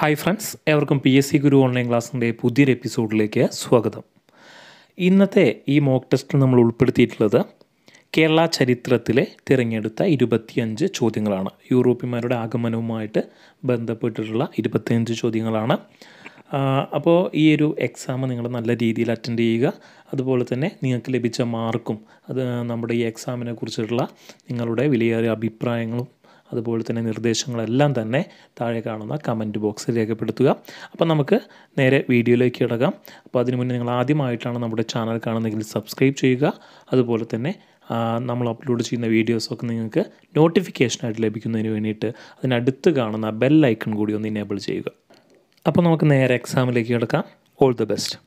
hi friends ഏവർക്കും P S C Guru online ക്ലാസ്സിൻ്റെ പുതിയൊരു എപ്പിസോഡിലേക്ക് സ്വാഗതം ഇന്നത്തെ ഈ മോക്ക് ടെസ്റ്റിൽ നമ്മൾ ഉൾപ്പെടുത്തിയിട്ടുള്ളത് കേരള ചരിത്രത്തിലെ തിരഞ്ഞെടുത്ത ഇരുപത്തിയഞ്ച് ചോദ്യങ്ങളാണ് യൂറോപ്യന്മാരുടെ ആഗമനവുമായിട്ട് ബന്ധപ്പെട്ടിട്ടുള്ള ഇരുപത്തിയഞ്ച് ചോദ്യങ്ങളാണ് ആ, അപ്പോൾ ഈ ഒരു എക്സാം നിങ്ങൾ നല്ല രീതിയിൽ അറ്റൻഡ് ചെയ്യുക അതുപോലെ തന്നെ നിങ്ങൾക്ക് ലഭിച്ച മാർക്കും അത് നമ്മുടെ ഈ എക്സാമിനെ കുറിച്ചിട്ടുള്ള നിങ്ങളുടെ വിലയേറിയ അഭിപ്രായങ്ങളും അതുപോലെ തന്നെ നിർദ്ദേശങ്ങളെല്ലാം തന്നെ താഴെ കാണുന്ന കമൻറ്റ് ബോക്സിൽ രേഖപ്പെടുത്തുക അപ്പോൾ നമുക്ക് നേരെ വീഡിയോയിലേക്ക് കിടക്കാം അപ്പോൾ അതിനു മുന്നേ നിങ്ങൾ ആദ്യമായിട്ടാണ് നമ്മുടെ ചാനൽ കാണുന്നതെങ്കിൽ സബ്സ്ക്രൈബ് ചെയ്യുക അതുപോലെ തന്നെ ആ, നമ്മൾ അപ്ലോഡ് ചെയ്യുന്ന വീഡിയോസൊക്കെ നിങ്ങൾക്ക് നോട്ടിഫിക്കേഷനായിട്ട് ലഭിക്കുന്നതിന് വേണ്ടിയിട്ട് അതിനടുത്ത് കാണുന്ന ബെൽ ഐക്കൺ കൂടി ഒന്ന് ഇനേബിൾ ചെയ്യുക അപ്പോൾ നമുക്ക് നേരെ എക്സാമിലേക്ക് കിടക്കാം ഓൾ ദി ബെസ്റ്റ്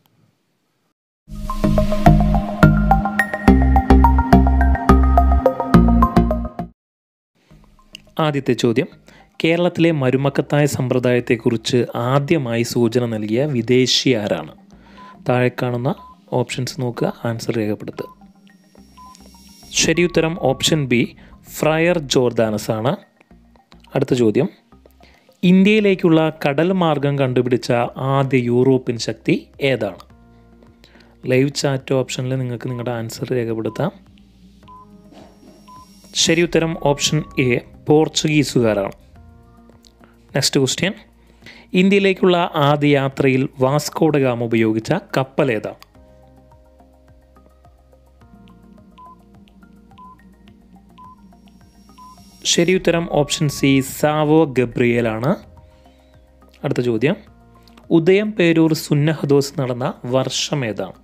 ആദ്യത്തെ ചോദ്യം കേരളത്തിലെ മരുമക്കത്തായ സമ്പ്രദായത്തെക്കുറിച്ച് ആദ്യമായി സൂചന നൽകിയ വിദേശി ആരാണ് താഴെ കാണുന്ന ഓപ്ഷൻസ് നോക്കുക ആൻസർ രേഖപ്പെടുത്തുക ശരിയുത്തരം ഓപ്ഷൻ ബി ഫ്രയർ ജോർദാനസ് ആണ് അടുത്ത ചോദ്യം ഇന്ത്യയിലേക്കുള്ള കടൽ മാർഗം കണ്ടുപിടിച്ച ആദ്യ യൂറോപ്യൻ ശക്തി ഏതാണ് ലൈവ് ചാറ്റ് ഓപ്ഷനിൽ നിങ്ങൾക്ക് നിങ്ങളുടെ ആൻസർ രേഖപ്പെടുത്താം ശരി ഉത്തരം ഓപ്ഷൻ എ പോർച്ചുഗീസുകാരാണ് നെക്സ്റ്റ് ക്വസ്റ്റ്യൻ ഇന്ത്യയിലേക്കുള്ള ആദ്യ യാത്രയിൽ വാസ്കോഡ ഗാമ ഉപയോഗിച്ച കപ്പൽ ഏതാണ് ശരി ഉത്തരം ഓപ്ഷൻ സി സാവോ ഗബ്രിയേലാണ് അടുത്ത ചോദ്യം ഉദയം പേരൂർ സുന്നഹദോസ് നടന്ന വർഷം ഏതാണ്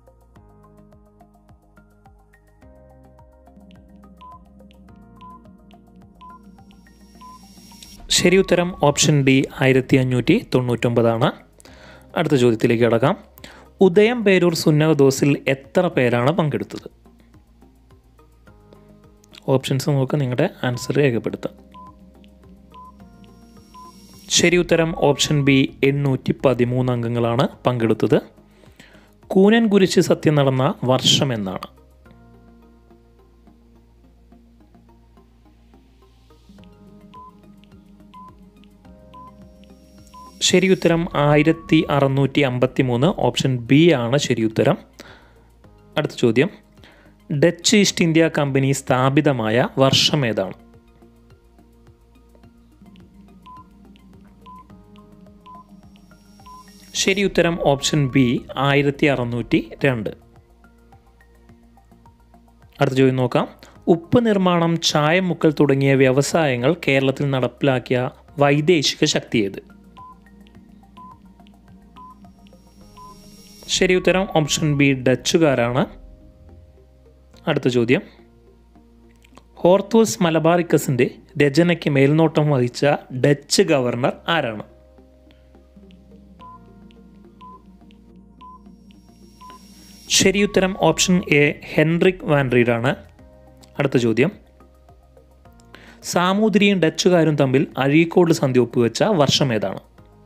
ശരി ഉത്തരം ഓപ്ഷൻ ഡി ആയിരത്തി അഞ്ഞൂറ്റി തൊണ്ണൂറ്റൊമ്പതാണ് അടുത്ത ചോദ്യത്തിലേക്ക് കടക്കാം ഉദയം പേരൂർ സുന്നഹദോസിൽ എത്ര പേരാണ് പങ്കെടുത്തത് ഓപ്ഷൻസ് നോക്കുക നിങ്ങളുടെ ആൻസർ രേഖപ്പെടുത്താം ശരി ഉത്തരം ഓപ്ഷൻ ബി എണ്ണൂറ്റി പതിമൂന്ന് അംഗങ്ങളാണ് പങ്കെടുത്തത് കൂനൻ കുരിശ് സത്യം നടന്ന വർഷം എന്നാണ് ശരി ഉത്തരം ആയിരത്തി അറുന്നൂറ്റി അമ്പത്തി മൂന്ന് ഓപ്ഷൻ ബി ആണ് ശരി ഉത്തരം അടുത്ത ചോദ്യം ഡച്ച് ഈസ്റ്റ് ഇന്ത്യ കമ്പനി സ്ഥാപിതമായ വർഷം ഏതാണ് ശരി ഉത്തരം ഓപ്ഷൻ ബി ആയിരത്തി അറുന്നൂറ്റി രണ്ട് അടുത്ത ചോദ്യം നോക്കാം ഉപ്പ് നിർമ്മാണം ചായമുക്കൽ തുടങ്ങിയ വ്യവസായങ്ങൾ കേരളത്തിൽ നടപ്പിലാക്കിയ വൈദേശിക ശക്തി ഏത് ശരി ഉത്തരം ഓപ്ഷൻ ബി ഡച്ചുകാരാണ് അടുത്ത ചോദ്യം ഹോർത്തൂസ് മലബാറിക്കസിൻ്റെ രചനയ്ക്ക് മേൽനോട്ടം വഹിച്ച ഡച്ച് ഗവർണർ ആരാണ് ശരിയുത്തരം ഓപ്ഷൻ എ ഹെൻറിക് വാൻഡ്രീഡാണ് അടുത്ത ചോദ്യം സാമൂതിരിയും ഡച്ചുകാരും തമ്മിൽ അഴീക്കോട് സന്ധി ഒപ്പുവെച്ച വർഷം ഏതാണ്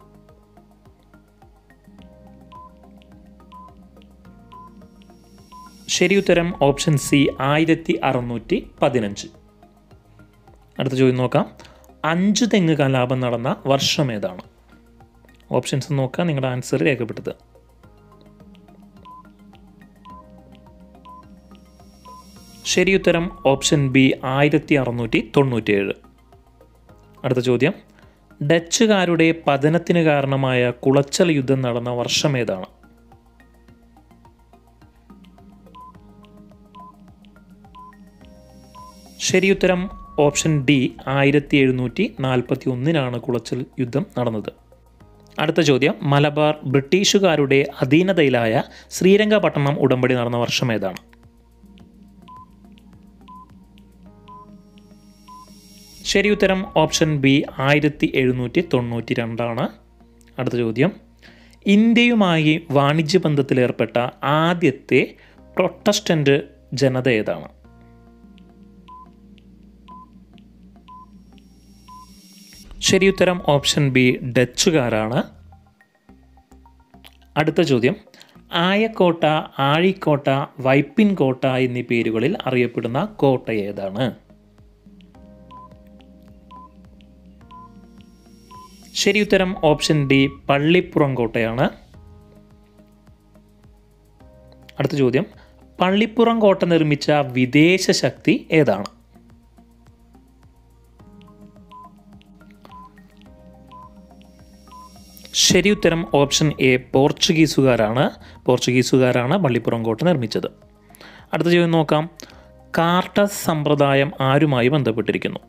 ശരിയുത്തരം ഓപ്ഷൻ സി ആയിരത്തി അറുന്നൂറ്റി പതിനഞ്ച് അടുത്ത ചോദ്യം നോക്കാം അഞ്ച് തെങ്ങ് കലാപം നടന്ന വർഷം ഏതാണ് ഓപ്ഷൻസ് നോക്കാം നിങ്ങളുടെ ആൻസർ രേഖപ്പെടുത്തുക ശരിയുത്തരം ഓപ്ഷൻ ബി ആയിരത്തി അറുന്നൂറ്റി തൊണ്ണൂറ്റിയേഴ് അടുത്ത ചോദ്യം ഡച്ചുകാരുടെ പതനത്തിന് കാരണമായ കുളച്ചൽ യുദ്ധം നടന്ന വർഷം ഏതാണ് ശരിയുത്തരം ഓപ്ഷൻ ഡി ആയിരത്തി എഴുന്നൂറ്റി നാൽപ്പത്തി ഒന്നിനാണ് കുളച്ചൽ യുദ്ധം നടന്നത് അടുത്ത ചോദ്യം മലബാർ ബ്രിട്ടീഷുകാരുടെ അധീനതയിലായ ശ്രീരംഗപട്ടണം ഉടമ്പടി നടന്ന വർഷം ഏതാണ് ശരിയുത്തരം ഓപ്ഷൻ ബി ആയിരത്തി എഴുന്നൂറ്റി തൊണ്ണൂറ്റി രണ്ടാണ് അടുത്ത ചോദ്യം ഇന്ത്യയുമായി വാണിജ്യ ബന്ധത്തിലേർപ്പെട്ട ആദ്യത്തെ പ്രൊട്ടസ്റ്റന്റ് ജനത ഏതാണ് ശരിയുത്തരം ഓപ്ഷൻ ബി ഡച്ചുകാരാണ് അടുത്ത ചോദ്യം ആയക്കോട്ട ആഴിക്കോട്ട വൈപ്പിൻ കോട്ട എന്നീ പേരുകളിൽ അറിയപ്പെടുന്ന കോട്ട ഏതാണ് ശരി ഉത്തരം ഓപ്ഷൻ ഡി പള്ളിപ്പുറം കോട്ടയാണ് അടുത്ത ചോദ്യം പള്ളിപ്പുറം കോട്ട നിർമ്മിച്ച വിദേശ ശക്തി ഏതാണ് ശരി ഉത്തരം ഓപ്ഷൻ എ പോർച്ചുഗീസുകാരാണ് പോർച്ചുഗീസുകാരാണ് പള്ളിപ്പുറം കോട്ട നിർമ്മിച്ചത് അടുത്ത ചോദ്യം നോക്കാം കാർട്ടസ് സമ്പ്രദായം ആരുമായി ബന്ധപ്പെട്ടിരിക്കുന്നു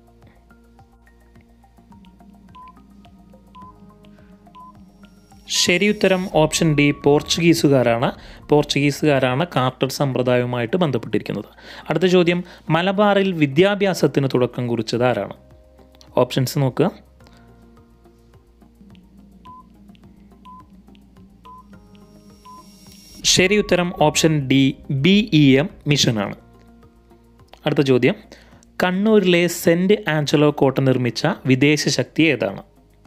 ശരി ഉത്തരം ഓപ്ഷൻ ഡി പോർച്ചുഗീസുകാരാണ് പോർച്ചുഗീസുകാരാണ് കാർട്ടർ സമ്പ്രദായവുമായിട്ട് ബന്ധപ്പെട്ടിരിക്കുന്നത് അടുത്ത ചോദ്യം മലബാറിൽ വിദ്യാഭ്യാസത്തിന് തുടക്കം കുറിച്ചത് ആരാണ് ഓപ്ഷൻസ് നോക്കുക ശരി ഉത്തരം option D B E M മിഷനാണ് അടുത്ത ചോദ്യം കണ്ണൂരിലെ സെൻറ്റ് ആഞ്ചലോ കോട്ട നിർമ്മിച്ച വിദേശ ശക്തി ഏതാണ്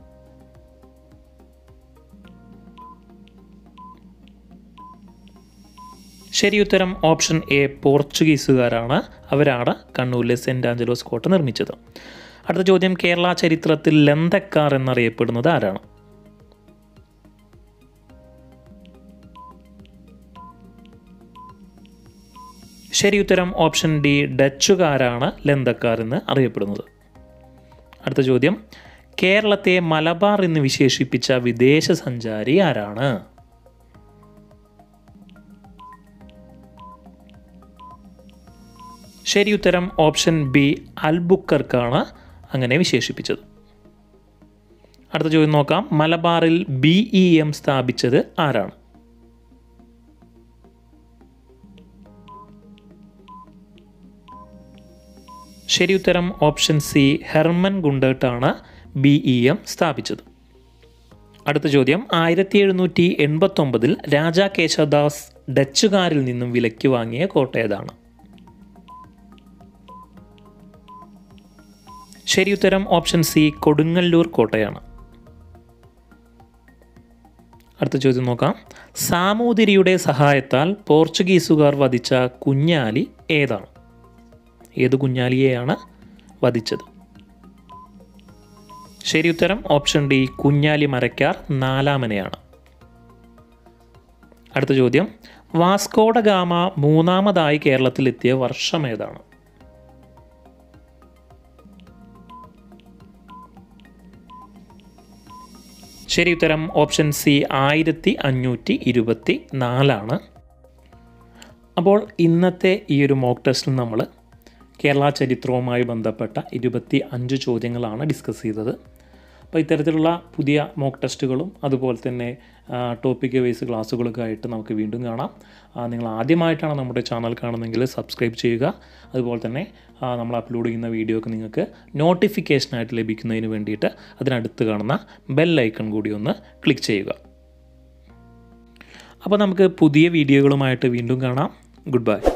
ശരി ഉത്തരം ഓപ്ഷൻ എ പോർച്ചുഗീസുകാരാണ് അവരാണ് കണ്ണൂരിലെ സെൻറ്റ് ആഞ്ചലോസ് കോട്ട നിർമ്മിച്ചത് അടുത്ത ചോദ്യം കേരള ചരിത്രത്തിൽ ലന്തക്കാർ എന്നറിയപ്പെടുന്നത് ആരാണ് ശരി ഉത്തരം ഓപ്ഷൻ ഡി ഡച്ചുകാരാണ് ലന്തക്കാർ എന്ന് അറിയപ്പെടുന്നത് അടുത്ത ചോദ്യം കേരളത്തെ മലബാർ എന്ന് വിശേഷിപ്പിച്ച വിദേശ സഞ്ചാരി ആരാണ് ശരി ഉത്തരം ഓപ്ഷൻ ബി അൽബുക്കർക്കാണ് അങ്ങനെ വിശേഷിപ്പിച്ചത് അടുത്ത ചോദ്യം നോക്കാം മലബാറിൽ ബി ഇ എം സ്ഥാപിച്ചത് ആരാണ് ശരി ഉത്തരം ഓപ്ഷൻ സി ഹെർമൻ ഗുണ്ടേട്ടാണ് ബി ഇ എം സ്ഥാപിച്ചത് അടുത്ത ചോദ്യം ആയിരത്തി എഴുന്നൂറ്റി എൺപത്തൊമ്പതിൽ രാജാ കേശവദാസ് ഡച്ചുകാരിൽ നിന്നും വിലയ്ക്ക് വാങ്ങിയ കോട്ട ഏതാണ് ശരി ഉത്തരം ഓപ്ഷൻ സി കൊടുങ്ങല്ലൂർ കോട്ടയാണ് അടുത്ത ചോദ്യം നോക്കാം സാമൂതിരിയുടെ സഹായത്താൽ പോർച്ചുഗീസുകാർ വധിച്ച കുഞ്ഞാലി ഏതാണ് ഏത് കുഞ്ഞാലിയെയാണ് വധിച്ചത് ശരി ഉത്തരം ഓപ്ഷൻ ഡി കുഞ്ഞാലി മരക്കാർ നാലാമനെയാണ് അടുത്ത ചോദ്യം വാസ്കോഡ ഗാമ മൂന്നാമതായി കേരളത്തിലെത്തിയ വർഷം ഏതാണ് ശരി ഉത്തരം ഓപ്ഷൻ സി ആയിരത്തി അഞ്ഞൂറ്റി ഇരുപത്തി നാലാണ് അപ്പോൾ ഇന്നത്തെ ഈ ഒരു മോക്ക് ടെസ്റ്റിൽ നമ്മൾ കേരള ചരിത്രവുമായി ബന്ധപ്പെട്ട ഇരുപത്തി അഞ്ച് ചോദ്യങ്ങളാണ് ഡിസ്കസ് ചെയ്തത് അപ്പോൾ ഇത്തരത്തിലുള്ള പുതിയ മോക്ക് ടെസ്റ്റുകളും അതുപോലെ തന്നെ ടോപ്പിക് വൈസ് ക്ലാസ്സുകളൊക്കെ ആയിട്ട് നമുക്ക് വീണ്ടും കാണാം ആ, നിങ്ങൾ ആദ്യമായിട്ടാണ് നമ്മുടെ ചാനൽ കാണുന്നതെങ്കിൽ സബ്സ്ക്രൈബ് ചെയ്യുക അതുപോലെ തന്നെ ആ, നമ്മൾ അപ്ലോഡ് ചെയ്യുന്ന വീഡിയോ ഒക്കെ നിങ്ങൾക്ക് നോട്ടിഫിക്കേഷനായിട്ട് ലഭിക്കുന്നതിന് വേണ്ടിയിട്ട് അതിനടുത്ത് കാണുന്ന ബെൽ ഐക്കൺ കൂടി ഒന്ന് ക്ലിക്ക് ചെയ്യുക അപ്പോൾ നമുക്ക് പുതിയ വീഡിയോകളുമായിട്ട് വീണ്ടും കാണാം ഗുഡ് ബൈ